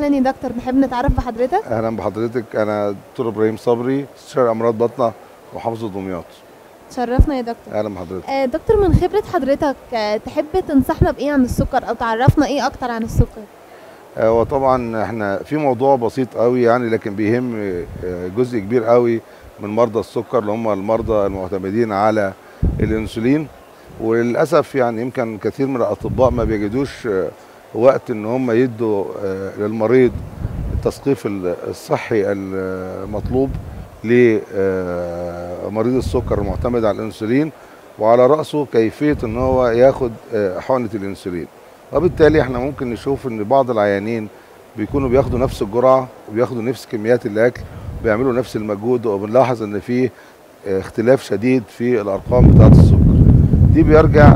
اهلا يا دكتور نحب نتعرف بحضرتك اهلا بحضرتك انا دكتور ابراهيم صبري استشاري امراض بطنه محافظه دمياط تشرفنا يا دكتور اهلا بحضرتك آه، دكتور من خبرة حضرتك آه، تحب تنصحنا بإيه عن السكر أو تعرفنا إيه أكتر عن السكر؟ آه، وطبعا احنا في موضوع بسيط قوي يعني لكن بيهم آه، جزء كبير قوي من مرضى السكر اللي هم المرضى المعتمدين على الانسولين وللاسف يعني يمكن كثير من الاطباء ما بيجدوش آه، وقت ان هم يدوا آه، للمريض التثقيف ال- الصحي المطلوب لمريض السكر المعتمد على الانسولين وعلى راسه كيفيه ان هو ياخد آه، حقنه الانسولين وبالتالي احنا ممكن نشوف ان بعض العيانين بيكونوا بياخدوا نفس الجرعه وبياخدوا نفس كميات الاكل بيعملوا نفس المجهود وبنلاحظ ان في آه، اختلاف شديد في الارقام بتاعه السكر دي بيرجع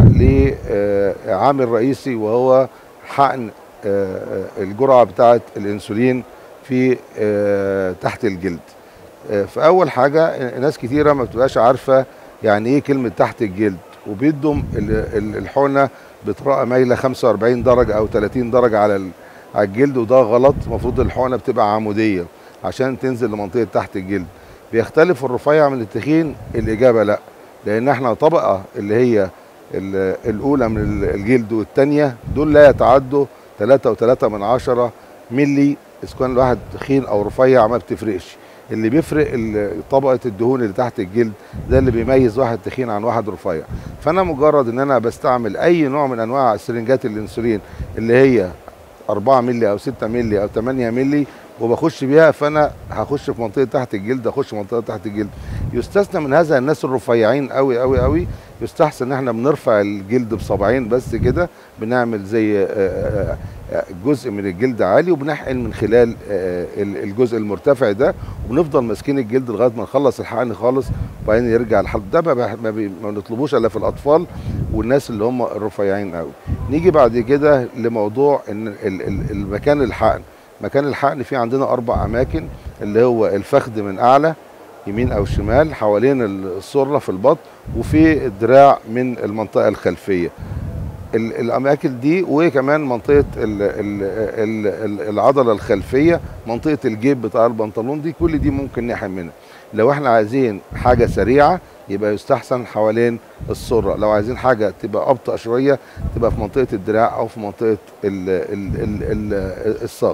لعامل رئيسي وهو حقن آه، آه، الجرعه بتاعه الانسولين في آه، تحت الجلد آه، فاول حاجه ناس كتيره ما بتبقاش عارفه يعني ايه كلمه تحت الجلد وبيدوا ال- ال- الحقنه بطريقه مايله 45 درجه او 30 درجه على ال- على الجلد وده غلط المفروض الحقنه بتبقى عموديه عشان تنزل لمنطقه تحت الجلد بيختلف الرفيع من التخين الاجابه لا لان احنا طبقه اللي هي ال- الاولى من ال- الجلد والثانيه دول لا يتعدوا 3 و3 من عشرة ملي اذا كان الواحد تخين او رفيع ما بتفرقش اللي بيفرق ال- طبقه الدهون اللي تحت الجلد ده اللي بيميز واحد تخين عن واحد رفيع فانا مجرد ان انا بستعمل اي نوع من انواع سرنجات الانسولين اللي هي 4 مللي او 6 مللي او 8 مللي وبخش بيها فانا هخش في منطقه تحت الجلد اخش منطقه تحت الجلد يستثنى من هذا الناس الرفيعين قوي قوي قوي يستحسن ان احنا بنرفع الجلد بصبعين بس كده بنعمل زي آه، آه، آه، جزء من الجلد عالي وبنحقن من خلال آه، ال- الجزء المرتفع ده وبنفضل ماسكين الجلد لغايه ما نخلص الحقن خالص وبعدين يرجع الحلق ده ما بح- ما, بي- ما بنطلبوش الا في الاطفال والناس اللي هم الرفيعين قوي نيجي بعد كده لموضوع ان ال- ال- المكان الحقن مكان الحقن فيه عندنا اربع اماكن اللي هو الفخذ من اعلى يمين او شمال حوالين السره في البطن وفي الدراع من المنطقه الخلفيه ال- الاماكن دي وكمان منطقه ال ال ال ال العضله الخلفيه منطقه الجيب بتاع البنطلون دي كل دي ممكن نحن منها لو احنا عايزين حاجه سريعه يبقى يستحسن حوالين السره لو عايزين حاجه تبقى ابطا شويه تبقى في منطقه الدراع او في منطقه ال ال ال ال الساق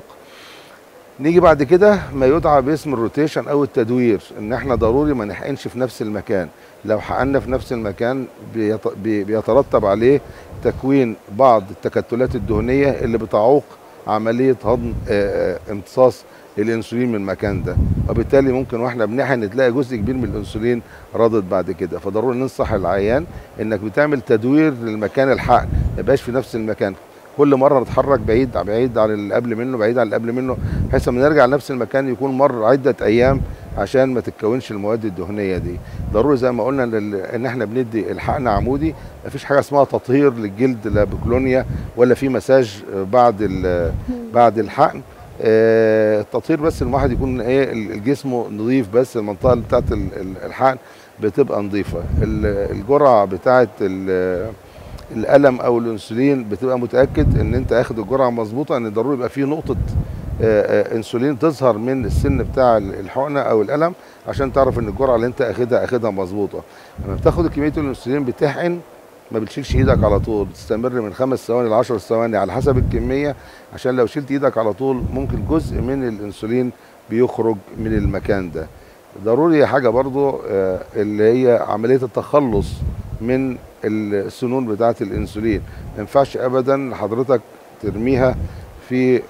نيجي بعد كده ما يدعى باسم الروتيشن او التدوير ان احنا ضروري ما نحقنش في نفس المكان لو حقنا في نفس المكان بيت- بي- بيترتب عليه تكوين بعض التكتلات الدهنيه اللي بتعوق عمليه هضم آه، آه، امتصاص الانسولين من المكان ده وبالتالي ممكن واحنا بنحقن تلاقي جزء كبير من الانسولين رادد بعد كده فضروري ننصح العيان انك بتعمل تدوير للمكان الحقن ما يبقاش في نفس المكان كل مره نتحرك بعيد بعيد عن اللي قبل منه بعيد عن اللي قبل منه بحيث لما نرجع لنفس المكان يكون مر عده ايام عشان ما تتكونش المواد الدهنيه دي ضروري زي ما قلنا ان ال- ان احنا بندي الحقن عمودي مفيش حاجه اسمها تطهير للجلد لا بكولونيا ولا في مساج بعد ال- بعد الحقن آه، التطهير بس ان الواحد يكون ايه ال- جسمه نظيف بس المنطقه اللي بتاعت ال- ال- الحقن بتبقى نظيفه ال- الجرعه بتاعت ال- الالم او الانسولين بتبقى متاكد ان انت اخد الجرعه مظبوطه ان ضروري يبقى في نقطه آه، آه، انسولين تظهر من السن بتاع الحقنه او الالم عشان تعرف ان الجرعه اللي انت اخدها اخدها مظبوطه لما بتاخد كميه الانسولين بتحقن ما بتشيلش ايدك على طول بتستمر من خمس ثواني ل 10 ثواني على حسب الكميه عشان لو شلت ايدك على طول ممكن جزء من الانسولين بيخرج من المكان ده ضروري حاجه برضو آه، اللي هي عمليه التخلص من السنون بتاعه الانسولين ما ينفعش ابدا حضرتك ترميها في ال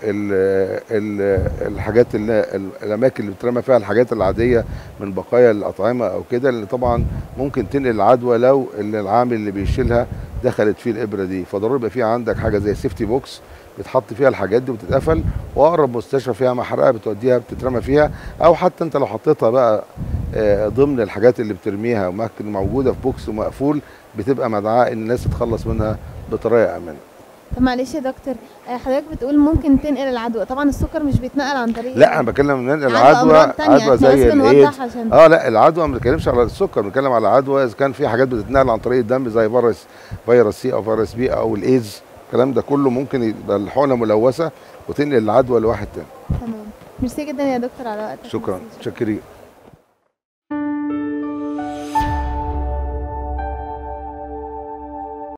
ال الحاجات اللي الاماكن اللي بترمى فيها الحاجات العاديه من بقايا الاطعمه او كده لان طبعا ممكن تنقل العدوى لو اللي العامل اللي بيشيلها دخلت فيه الابره دي فضروري يبقى في عندك حاجه زي سيفتي بوكس بتحط فيها الحاجات دي وتتقفل واقرب مستشفى فيها محرقه بتوديها بتترمى فيها او حتى انت لو حطيتها بقى آه، ضمن الحاجات اللي بترميها وممكن موجوده في بوكس ومقفول بتبقى مدعاه ان الناس تتخلص منها بطريقه امنه طب معلش يا دكتور آه، حضرتك بتقول ممكن تنقل العدوى طبعا السكر مش بيتنقل عن طريق لا انا بتكلم ان عدوى العدوى أمراض تانية، عدوى إحنا زي بس بنوضح الايدز عشان- اه لا العدوى ما بنتكلمش على السكر بنتكلم على عدوى اذا كان في حاجات بتتنقل عن طريق الدم زي فيروس فيروس سي او فيروس بي او الايدز الكلام ده كله ممكن يبقى الحقنه ملوثه وتنقل العدوى لواحد تاني تمام ميرسي جدا يا دكتور على وقتك شكرا ميرسي. شكرين